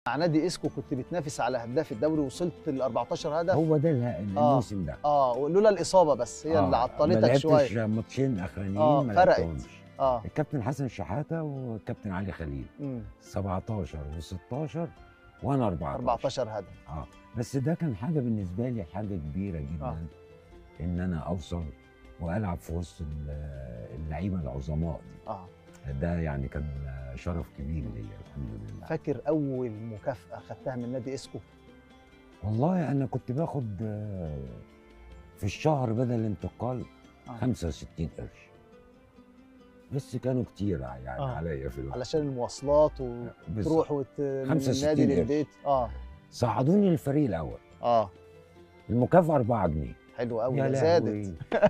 مع نادي اسكو كنت بتنافس على هداف الدوري وصلت ل 14 هدف هو ده اله- الموسم ده اه لولا الاصابه بس هي اللي آه، عطلتك ما شويه لعبتش ماتشين اخرانيين آه، ما فرقت. لعبتهمش اه الكابتن حسن شحاته والكابتن علي خليل امم 17 و16 وانا 14 14 هدف اه بس ده كان حاجه بالنسبه لي حاجه كبيره جدا آه. ان انا اوصل والعب في وسط ال- اللعيبه العظماء دي اه ده يعني كان شرف كبير ليا الحمد لله فاكر اول مكافاه خدتها من نادي اسكو والله انا كنت باخد آه، في الشهر بدل الانتقال آه. 65 قرش بس كانوا كتير يعني آه. عليا في الوقت علشان المواصلات بالظبط. وتروح وت... من 65 النادي قرش. للبيت اه صعدوني للفريق الاول اه المكافاه 4 جنيه حلو قوي يا ده زادت لهوي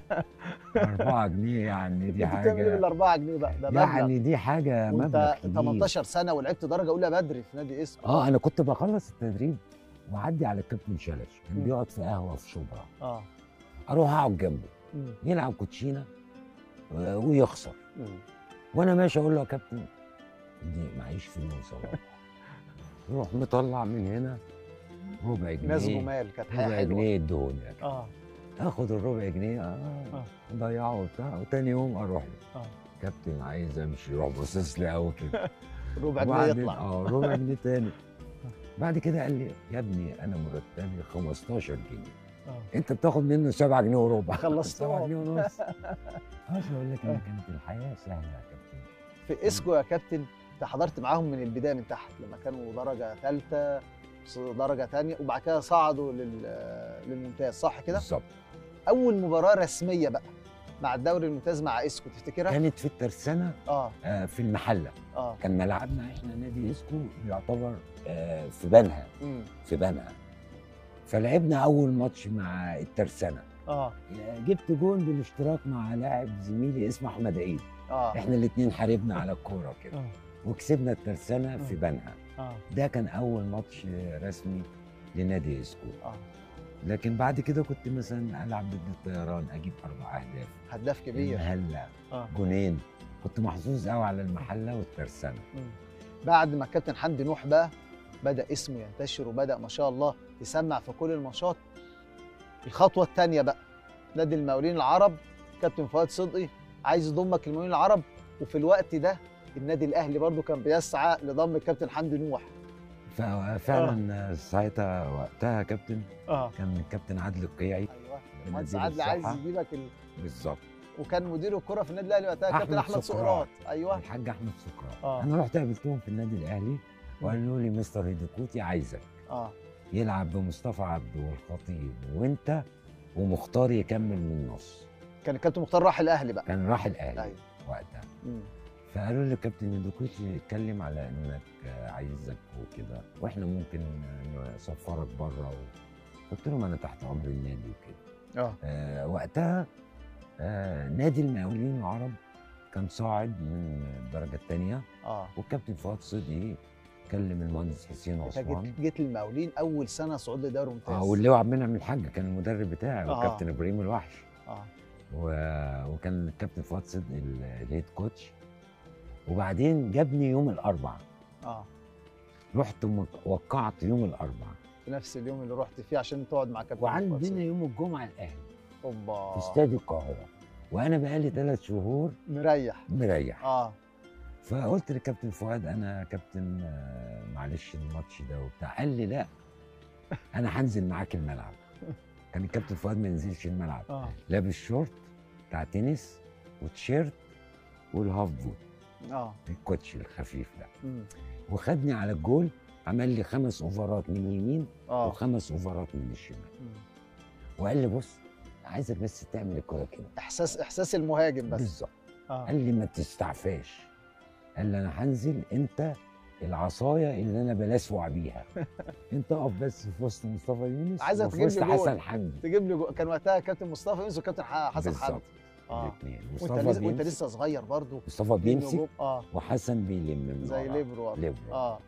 4 جنيه يعني دي انت بتعمل ايه حاجه بال 4 جنيه بقى ده مبلغ يعني دي حاجه مبلغ وانت كبير 18 سنه ولعبت درجه اولى بدري في نادي اسكو اه انا كنت بخلص التدريب واعدي على الكابتن شلش كان مم. بيقعد في قهوه في شبرا اه اروح اقعد جنبه مم. يلعب كوتشينه آه، ويخسر مم. وانا ماشي اقول له يا كابتن دي معيش فلوس والله روح مطلع من هنا ربع جنيه ناس جمال كانت حياه ربع حلوه جنيه ادوني يا كابتن. اه اخد الربع جنيه اه آه. ضيعه وبتاع وتاني يوم اروح له اه كابتن عايز امشي يروح باصص لي قوي كده ربع جنيه وبعدين- يطلع اه ربع جنيه تاني بعد كده قال لي يا ابني انا مرتبي 15 جنيه اه انت بتاخد منه 7 جنيه وربع خلصتهم. 7 جنيه ونص عايز اقول لك ان كانت الحياه سهله يا كابتن في اسكو يا كابتن انت حضرت معاهم من البدايه من تحت لما كانوا درجه ثالثه درجه ثانيه وبعد كده صعدوا لل... للممتاز صح كده؟ بالظبط اول مباراه رسميه بقى مع الدوري الممتاز مع اسكو تفتكرها؟ كانت في الترسانه اه آه، في المحله اه كان ملعبنا احنا نادي اسكو يعتبر آه، في بنها امم في بنها فلعبنا اول ماتش مع الترسانه اه جبت جون بالاشتراك مع لاعب زميلي اسمه احمد عيد اه احنا الاثنين حاربنا على الكوره كده اه وكسبنا الترسانه في بنها اه ده كان اول ماتش رسمي لنادي اسكو اه لكن بعد كده كنت مثلا العب ضد الطيران اجيب اربع اهداف هداف كبير المهله اه جونين كنت محظوظ قوي على المحله والترسانه مم. بعد ما الكابتن حمدي نوح بقى بدا اسمه ينتشر وبدا ما شاء الله يسمع في كل الماتشات الخطوه الثانيه بقى نادي المقاولين العرب كابتن فؤاد صدقي عايز يضمك المقاولين العرب وفي الوقت ده النادي الاهلي برضو كان بيسعى لضم الكابتن حمدي نوح ففعلا ساعتها وقتها كابتن اه كان الكابتن عادل القيعي ايوه المهندس بنديله عادل عايز الصحة. يجيبك ال... بالظبط وكان مدير الكره في النادي الاهلي وقتها كابتن أحمد احمد سقراط. سقراط ايوه الحاج احمد سكران آه. انا رحت قابلتهم في النادي الاهلي وقالوا لي مستر هيدوكوتي عايزك اه يلعب بمصطفى عبده والخطيب وانت ومختار يكمل من النص كان الكابتن مختار راح الاهلي بقى كان راح الاهلي ايوه وقتها مم. فقالوا لي كابتن هيدوكوتي اتكلم على انك عايزك وكده واحنا ممكن نسفرك بره قلت لهم انا تحت امر النادي وكده اه آه وقتها آه نادي المقاولين العرب كان صاعد من الدرجه الثانيه اه والكابتن فؤاد صدقي كلم المهندس حسين انت عثمان جيت جيت للمقاولين اول سنه صعود لدوري ممتاز اه واللواء عبد المنعم الحاج كان المدرب بتاعي آه. والكابتن ابراهيم الوحش اه و... وكان الكابتن فؤاد صدقي ال- الهيد كوتش وبعدين جابني يوم الاربعاء اه رحت م- وقعت يوم الاربعاء في نفس اليوم اللي رحت فيه عشان تقعد مع كابتن وعندنا فؤاد يوم الجمعه الاهلي صدقي. اوبا في استاد القاهره وانا بقالي ثلاث شهور مريح مريح اه فقلت للكابتن فؤاد انا كابتن آه، معلش الماتش ده وبتاع قال لي لا انا هنزل معاك الملعب كان الكابتن فؤاد ما ينزلش الملعب اه لابس شورت بتاع تنس وتيشيرت والهاف بوت اه الكوتش الخفيف ده مم. وخدني على الجول عمل لي خمس اوفرات من اليمين اه وخمس اوفرات من الشمال مم. وقال لي بص عايزك بس تعمل الكوره كده احساس احساس المهاجم بس بالظبط اه قال لي ما تستعفاش قال لي انا هنزل انت العصايه اللي انا بلسوع بيها انت اقف بس في وسط مصطفى يونس عايزك وفي تجيب وسط لي جول. حسن حمدي تجيب لي جو... كان وقتها كابتن مصطفى يونس وكابتن ح- حسن حمدي بالظبط اه الاثنين وانت مصطفى لسه وانت بيمسك لسه صغير برضو مصطفى بيمسك نجوم. اه وحسن بيلم من زي ورا. ليبرو آه. ليبرو اه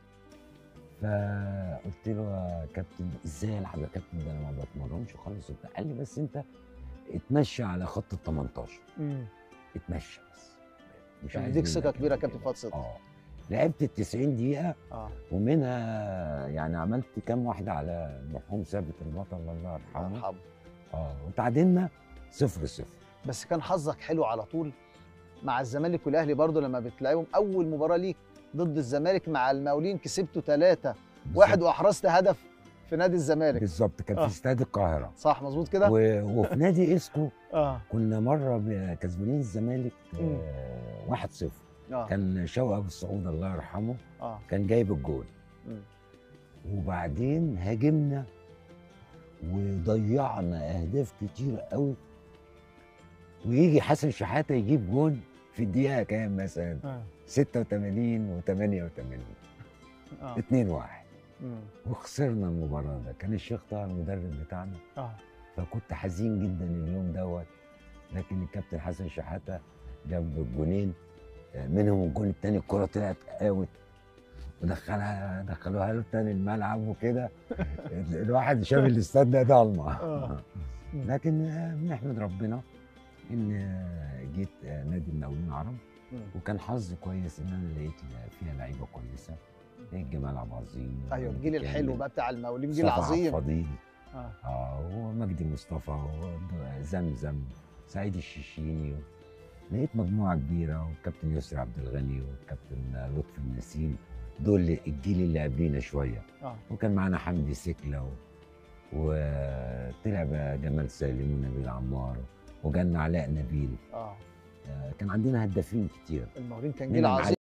فقلت له يا كابتن ازاي العب يا كابتن ده انا ما بتمرنش خالص وبتاع قال لي بس انت اتمشى على خط ال 18 مم. اتمشى بس مش كان عايز يديك منك ثقه كبيره يا أكتر كابتن كده. فؤاد صدقي اه لعبت ال 90 دقيقه اه ومنها يعني عملت كام واحده على المرحوم ثابت البطل الله الله يرحمه يرحمه اه وتعادلنا صفر صفر بس كان حظك حلو على طول مع الزمالك والاهلي برضو لما بتلاقيهم اول مباراه ليك ضد الزمالك مع المقاولين كسبته ثلاثة واحد واحرزت هدف في نادي الزمالك بالظبط كان آه. في استاد القاهره صح مظبوط كده و... وفي نادي اسكو اه كنا مره ب- كسبانين الزمالك مم. آه 1-0 اه كان شوقي ابو السعود الله يرحمه اه كان جايب الجول مم. وبعدين هاجمنا وضيعنا اهداف كتير قوي ويجي حسن شحاته يجيب جول في الدقيقه كام مثلا اه 86 و88 اه 2 1 مم. وخسرنا المباراه ده كان الشيخ طه المدرب بتاعنا اه فكنت حزين جدا اليوم دوت لكن الكابتن حسن شحاته جاب الجونين منهم الجون الثاني الكره طلعت اوت ودخلها دخلوها له تاني الملعب وكده الواحد شاف الاستاد ده ضلمه آه. لكن آه، بنحمد ربنا ان آه، جيت آه، نادي المقاولين العرب مم. وكان حظي كويس ان انا لقيت فيها لعيبه كويسه لقيت جمال عبد العظيم ايوه الجيل الحلو بقى بتاع المقاولين جيل مصطفى عظيم فضيل اه اه ومجدي مصطفى وزمزم سعيد الششيني لقيت مجموعه كبيره والكابتن يسري عبد الغني والكابتن لطفي النسيم دول الجيل اللي قبلينا شويه اه وكان معانا حمدي سكله و... وطلع بقى جمال سالم ونبيل عمار وجالنا علاء نبيل اه آه، كان عندنا هدافين كتير المقاولين كان جيل منهم عظيم